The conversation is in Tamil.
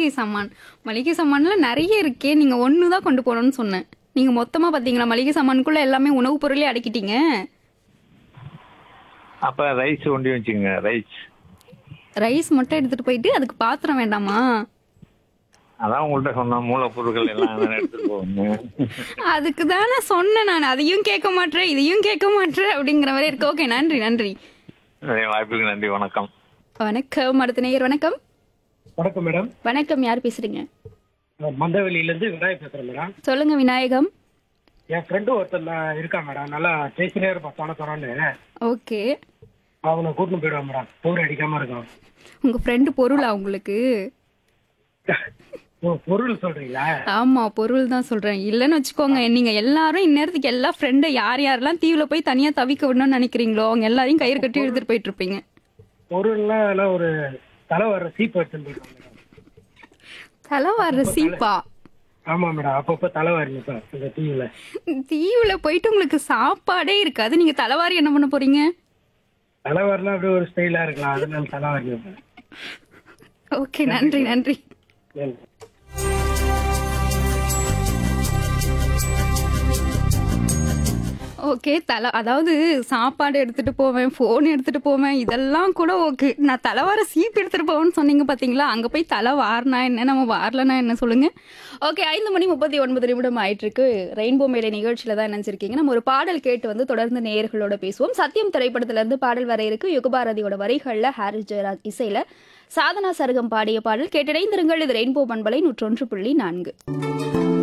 மளிகை சாமான் மளிகை சாமான்ல நிறைய இருக்கே நீங்க ஒன்று தான் கொண்டு போகணும்னு சொன்னேன் நீங்க மொத்தமா பாத்தீங்களா மளிகை சாமானுக்குள்ள எல்லாமே உணவுப் பொருளே அடக்கிட்டீங்க அப்ப ரைஸ் ஒண்டி வச்சுங்க ரைஸ் ரைஸ் மட்டும் எடுத்துட்டு போயிட்டு அதுக்கு பாத்திரம் வேண்டாமா அதான் உங்கள்ட்ட சொன்ன மூலப்பொருட்கள் எல்லாம் அதான் எடுத்துட்டு போகணும் அதுக்கு தானே சொன்னேன் நான் அதையும் கேட்க மாட்டேன் இதையும் கேட்க மாட்டேன் அப்படிங்கிற மாதிரி இருக்கு ஓகே நன்றி நன்றி நிறைய வாய்ப்புக்கு நன்றி வணக்கம் வணக்கம் அடுத்த நேயர் வணக்கம் வணக்கம் மேடம் வணக்கம் யார் பேசுறீங்க நான் மந்தவெளியிலேருந்து விநாயக் பேசுகிறேன் மேடம் சொல்லுங்க விநாயகம் என் ஃப்ரெண்டு ஒருத்தன் நான் இருக்கான் மேடம் நல்லா பேசினே இருப்பான் தோண தோணன்னு ஓகே அவனை கூட்டின்னு போயிடுவான் மேடம் போர் அடிக்காம இருக்கான் உங்க ஃப்ரெண்டு பொருளா உங்களுக்கு ஓ பொருள் சொல்றீங்களா ஆமா பொருள் தான் சொல்றேன் இல்லைன்னு வச்சுக்கோங்க நீங்க எல்லாரும் இந்நேரத்துக்கு எல்லா ஃப்ரெண்டை யார் யாரெல்லாம் தீவுல போய் தனியா தவிக்க விடணும்னு நினைக்கிறீங்களோ அவங்க எல்லாரையும் கயிறு கட்டி எடுத்துட்டு போயிட்டு இருப்பீங்க பொருள்லாம் எல்லாம் ஒரு தலை வர்ற சீப் எடுத்துன்னு போயிடுவான் மேடம் தலை வர்ற சீப்பா ஆமா மேடம் அப்பப்போ தலை வரணும் சார் இந்த டிவியில் தீவுல போயிட்டு உங்களுக்கு சாப்பாடே இருக்காது நீங்க தலைவாரி என்ன பண்ண போறீங்க தலை வரலாம் அப்படியே ஒரு ஸ்டைலாக இருக்கலாம் அதனால தலை வரணும் ஓகே நன்றி நன்றி சார் ஓகே தலை அதாவது சாப்பாடு எடுத்துட்டு போவேன் ஃபோன் எடுத்துட்டு போவேன் இதெல்லாம் கூட ஓகே நான் தலைவார சீப் எடுத்துட்டு போவேன்னு சொன்னீங்க பாத்தீங்களா அங்க போய் தலை வாரினா என்ன நம்ம வாரலனா என்ன சொல்லுங்க ஓகே ஐந்து மணி முப்பத்தி ஒன்பது நிமிடம் ஆயிட்டு இருக்கு ரெயின்போ மேலே நிகழ்ச்சியில தான் நினைச்சிருக்கீங்க நம்ம ஒரு பாடல் கேட்டு வந்து தொடர்ந்து நேயர்களோட பேசுவோம் சத்தியம் திரைப்படத்துல இருந்து பாடல் வர இருக்கு யுகபாரதியோட வரிகள்ல ஹாரிஸ் ஜெயராஜ் இசையில சாதனா சருகம் பாடிய பாடல் கேட்டிடைந்திருங்கள் இது ரெயின்போ பண்பலை நூற்றொன்று புள்ளி நான்கு